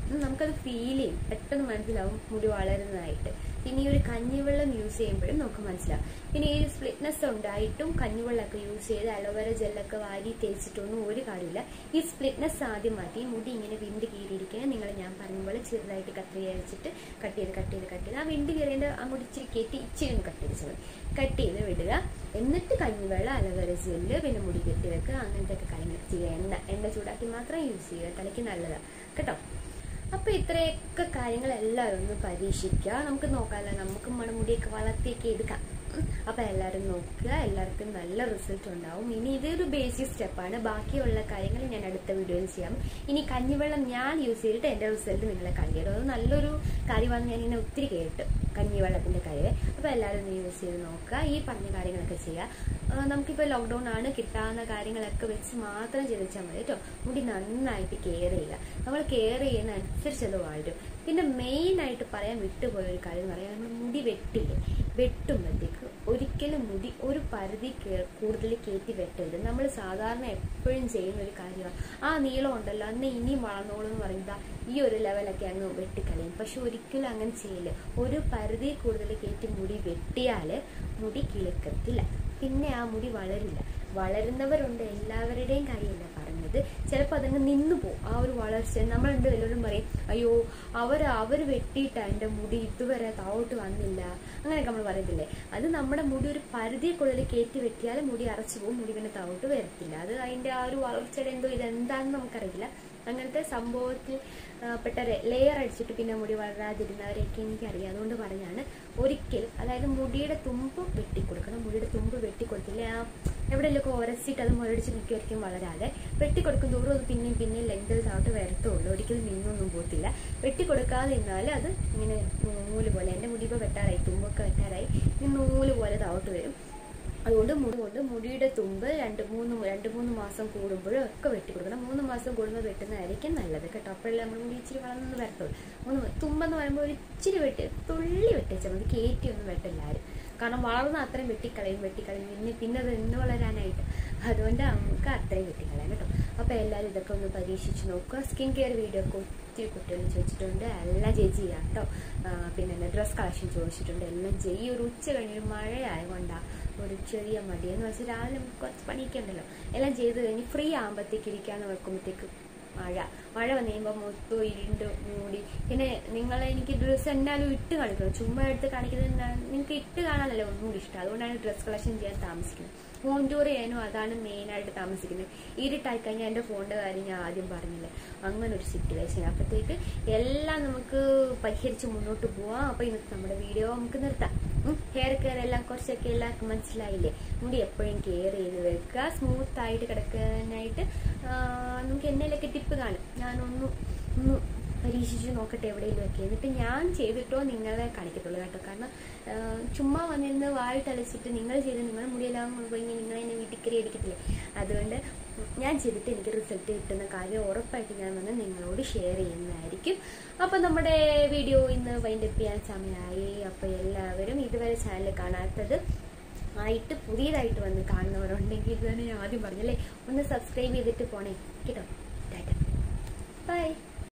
ഉം, നമുക്കത് ഫീൽ ചെയ്യും പെട്ടെന്ന് മനസ്സിലാവും മുടി വളരുന്നതായിട്ട് പിന്നെ ഈ ഒരു കഞ്ഞിവെള്ളം യൂസ് ചെയ്യുമ്പോഴും നമുക്ക് മനസ്സിലാവും പിന്നെ ഈ സ്പ്ലിറ്റ്നെസ് ഉണ്ടായിട്ടും കഞ്ഞിവെള്ളമൊക്കെ യൂസ് ചെയ്ത് അലോവേര ജെല്ലൊക്കെ വാരി തേച്ചിട്ടൊന്നും ഒരു കാര്യമില്ല ഈ സ്പ്ലിറ്റ്നെസ് ആദ്യം മാറ്റി മുടി ഇങ്ങനെ വിണ്ട് കീറിയിരിക്കുന്നത് നിങ്ങൾ ഞാൻ പറഞ്ഞ പോലെ ചെറുതായിട്ട് കത്രിക വെച്ചിട്ട് കട്ട് ചെയ്ത് കട്ട് ചെയ്ത് കട്ട് ചെയ്ത് ആ വിണ്ട് കീറേണ്ട അങ്ങോട്ട് ഇച്ചിരി കയറ്റി ഇച്ചിരി ഒന്ന് കട്ട് ചെയ്ത് മതി കട്ട് ചെയ്ത് വിടുക എന്നിട്ട് കഞ്ഞിവെള്ളം അലോവേര ജെല്ല് പിന്നെ മുടി കെട്ടി വെക്കുക അങ്ങനത്തെ ഒക്കെ കാര്യങ്ങൾ ചെയ്യുക എണ്ണ എണ്ണ ചൂടാക്കി മാത്രം യൂസ് ചെയ്യുക തലയ്ക്ക് നല്ലതാണ് കേട്ടോ അപ്പൊ ഇത്രയൊക്കെ കാര്യങ്ങൾ എല്ലാവരും ഒന്ന് പരീക്ഷിക്കുക നമുക്ക് നോക്കാമല്ലോ നമുക്ക് മണമുടിയൊക്കെ വളർത്തിയൊക്കെ എടുക്കാം ഉം. അപ്പൊ എല്ലാവരും നോക്കുക എല്ലാവർക്കും നല്ല റിസൾട്ട് ഉണ്ടാവും ഇനി ഇതൊരു ബേസിക് സ്റ്റെപ്പാണ് ബാക്കിയുള്ള കാര്യങ്ങൾ ഞാൻ അടുത്ത വീഡിയോയിൽ ചെയ്യാം ഇനി കഞ്ഞിവെള്ളം ഞാൻ യൂസ് ചെയ്തിട്ട് എന്റെ റിസൾട്ട് നിങ്ങളെ കാണിക്കാം അത് നല്ലൊരു കാര്യമാണ് ഞാൻ ഇങ്ങനെ ഒത്തിരി കേട്ട് കഞ്ഞിവെള്ളത്തിന്റെ കാര്യം അപ്പൊ എല്ലാവരും ഒന്ന് യൂസ് ചെയ്ത് നോക്കുക ഈ പറഞ്ഞ കാര്യങ്ങളൊക്കെ ചെയ്യുക ആ, നമുക്കിപ്പോൾ ലോക്ക്ഡൗൺ ആണ് കിട്ടാവുന്ന കാര്യങ്ങളൊക്കെ വെച്ച് മാത്രം ചെയ്തിച്ചാൽ മതി കേട്ടോ മുടി നന്നായിട്ട് കെയർ ചെയ്യുക നമ്മൾ കെയർ ചെയ്യുന്ന അനുസരിച്ച് അത് വളരും പിന്നെ മെയിൻ ആയിട്ട് പറയാൻ വിട്ടുപോയ ഒരു കാര്യം എന്ന് പറയാൻ നമ്മൾ മുടി വെട്ടില്ലേ വെട്ടുമ്പോഴത്തേക്ക് ഒരിക്കലും മുടി ഒരു പരിധി കേ- കൂടുതൽ കയറ്റി വെട്ടരുത് നമ്മൾ സാധാരണ എപ്പോഴും ചെയ്യുന്ന ഒരു കാര്യമാണ് ആ നീളം ഉണ്ടല്ലോ അന്ന് ഇനിയും വളർന്നോളൂ എന്ന് പറയുന്നത് ഈ ഒരു ലെവലൊക്കെ അങ്ങ് വെട്ടിക്കളയും പക്ഷെ ഒരിക്കലും അങ്ങനെ ചെയ്യില്ല ഒരു പരിധി കൂടുതൽ കയറ്റി മുടി വെട്ടിയാൽ മുടി കിളുക്കത്തില്ല പിന്നെ ആ മുടി വളരില്ല വളരുന്നവരുണ്ട് എല്ലാവരുടെയും കാര്യമല്ല പറഞ്ഞത് ചിലപ്പോൾ അതങ്ങ് നിന്നു പോകും ആ ഒരു വളർച്ച നമ്മളുണ്ട് എല്ലാവരും പറയും അയ്യോ അവർ അവർ വെട്ടിയിട്ടാ എൻ്റെ മുടി ഇതുവരെ താവോട്ട് വന്നില്ല അങ്ങനെയൊക്കെ നമ്മൾ പറയത്തില്ലേ അത് നമ്മുടെ മുടി ഒരു പരിധി കൂടുതൽ കയറ്റി വെട്ടിയാൽ മുടി അറച്ചു പോകും മുടി പിന്നെ താവോട്ട് വരത്തില്ല അത് അതിൻ്റെ ആ ഒരു വളർച്ചയുടെ എന്തോ ഇതെന്താണെന്ന് നമുക്കറിയില്ല അങ്ങനത്തെ സംഭവത്തിൽ ആ, പെട്ട ലെയർ അടിച്ചിട്ട് പിന്നെ മുടി വളരാതിരുന്നവരെയൊക്കെ എനിക്കറിയാം അതുകൊണ്ട് പറഞ്ഞാണ് ഒരിക്കലും അതായത് മുടിയുടെ തുമ്പ് വെട്ടിക്കൊടുക്കണം മുടിയുടെ തുമ്പ് വെട്ടിക്കൊടുത്തില്ല ആ എവിടെയെങ്കിലുമൊക്കെ ഉരച്ചിട്ട് അത് മുരടിച്ച് നിൽക്കുമായിരിക്കും വളരാതെ വെട്ടിക്കൊടുക്കും ദൂരം അത് പിന്നെയും പിന്നെയും ലെങ്തിൽ താവട്ട് വരത്തുള്ളൂ ഒരിക്കലും നിന്നൊന്നും പോകത്തില്ല വെട്ടിക്കൊടുക്കാതെ നിന്നാൽ അത് ഇങ്ങനെ നൂല് പോലെ എൻ്റെ മുടി ഇപ്പോൾ വെട്ടാറായി തുമ്പൊക്കെ വെട്ടാറായി ഇനി നൂല് പോലെ താവട്ട് വരും അതുകൊണ്ട് മുടി കൊണ്ട് മുടിയുടെ തുമ്പ് രണ്ട് മൂന്ന് രണ്ട് മൂന്ന് മാസം കൂടുമ്പോഴും ഒക്കെ വെട്ടി കൊടുക്കണം മൂന്ന് മാസം കൂടുമ്പോൾ വെട്ടുന്നതായിരിക്കും നല്ലത് കേട്ടോ അപ്പോഴല്ലേ നമ്മൾ മുടി ഇച്ചിരി വളർന്നു വരത്തുള്ളൂ മൂന്ന് മ- തുമ്പെന്ന് പറയുമ്പോൾ ഒരു ഇച്ചിരി വെട്ടി തുള്ളി വെട്ടിച്ചാൽ മതി കയറ്റി ഒന്നും വെട്ടില്ല ആരും കാരണം വളർന്ന അത്രയും വെട്ടിക്കളയും വെട്ടിക്കളയും പിന്നെ പിന്നെ അത് എന്ന് വളരാനായിട്ട് അതുകൊണ്ട് നമുക്ക് അത്രയും വെട്ടിക്കളയാം കേട്ടോ അപ്പോൾ എല്ലാവരും ഇതൊക്കെ ഒന്ന് പരീക്ഷിച്ച് നോക്കുക സ്കിൻ കെയർ വീഡിയോ ഒക്കെ ഒത്തിരി കുട്ടികൾ ചോദിച്ചിട്ടുണ്ട് എല്ലാം ചേച്ചി ചെയ്യാം കേട്ടോ ആ, പിന്നെ ഡ്രസ് കളക്ഷൻ ചോദിച്ചിട്ടുണ്ട് എല്ലാം ചെയ്യും ഒരു ഉച്ച കഴിഞ്ഞ് ഒരു മഴ ആയതുകൊണ്ടാണ് ഒരു ചെറിയ മടി എന്ന് വെച്ചാൽ രാവിലെ നമുക്ക് കുറച്ച് പണിയൊക്കെ ഉണ്ടല്ലോ എല്ലാം ചെയ്ത് കഴിഞ്ഞ് ഫ്രീ ആകുമ്പോഴത്തേക്ക് ഇരിക്കാന്ന് വെക്കുമ്പോഴത്തേക്ക് മഴ മഴ വന്നു കഴിയുമ്പോൾ മൊത്തം ഇരുണ്ട് മൂടി പിന്നെ നിങ്ങൾ എനിക്ക് ഡ്രസ്സ് എന്നാലും ഇട്ട് കാണിക്കണം ചുമ്മാ എടുത്ത് കാണിക്കുന്നത് നിങ്ങൾക്ക് ഇട്ട് കാണാനല്ലോ ഒന്നുകൂടി ഇഷ്ടം അതുകൊണ്ടാണ് ഡ്രസ് കളക്ഷൻ ചെയ്യാൻ താമസിക്കുന്നത് ഫോൺ ടൂർ ചെയ്യാനും അതാണ് മെയിനായിട്ട് താമസിക്കുന്നത് ഇരുട്ടായി കഴിഞ്ഞാൽ എൻ്റെ ഫോണിൻ്റെ കാര്യം ഞാൻ ആദ്യം പറഞ്ഞില്ലേ അങ്ങനെ ഒരു സിറ്റുവേഷൻ അപ്പോഴത്തേക്ക് എല്ലാം നമുക്ക് പരിഹരിച്ച് മുന്നോട്ട് പോവാം അപ്പോൾ ഇന്നത്തെ നമ്മുടെ വീഡിയോ നമുക്ക് നിർത്താം ഹെയർ കെയർ എല്ലാം കുറച്ചൊക്കെ എല്ലാവർക്കും മനസ്സിലായില്ലേ മുടി എപ്പോഴും കെയർ ചെയ്ത് വെക്കുക സ്മൂത്ത് ആയിട്ട് കിടക്കാനായിട്ട് ആ, നമുക്ക് എന്നേലൊക്കെ ടിപ്പ് കാണും ഞാനൊന്ന് ഒന്ന് പരീക്ഷിച്ച് നോക്കട്ടെ എവിടെയെങ്കിലും ഒക്കെ എന്നിട്ട് ഞാൻ ചെയ്തിട്ടോ നിങ്ങളെ കാണിക്കത്തുള്ളൂ കേട്ടോ കാരണം ആ, ചുമ്മാ വന്നിരുന്ന് വായിട്ട് അലച്ചിട്ട് നിങ്ങൾ ചെയ്ത് നിങ്ങളുടെ മുടിയെല്ലാം പോയി നിങ്ങൾ എന്നെ വീട്ടിൽ കയറി അടിക്കത്തില്ലേ അതുകൊണ്ട് ഞാൻ ചെയ്തിട്ട് എനിക്ക് റിസൾട്ട് കിട്ടുന്ന കാര്യം ഉറപ്പായിട്ട് ഞാൻ വന്ന് നിങ്ങളോട് ഷെയർ ചെയ്യുന്നതായിരിക്കും അപ്പോൾ നമ്മുടെ വീഡിയോ ഇന്ന് വൈൻഡപ്പ് ചെയ്യാൻ സമയമായി അപ്പോൾ എല്ലാവരും ഇതുവരെ ചാനൽ കാണാത്തത് ആയിട്ട് പുതിയതായിട്ട് വന്ന് കാണുന്നവരുണ്ടെങ്കിൽ ഇത് തന്നെ ഞാൻ ആദ്യം പറഞ്ഞല്ലേ ഒന്ന് സബ്സ്ക്രൈബ് ചെയ്തിട്ട് പോണേ കേട്ടോ ടാറ്റ ബൈ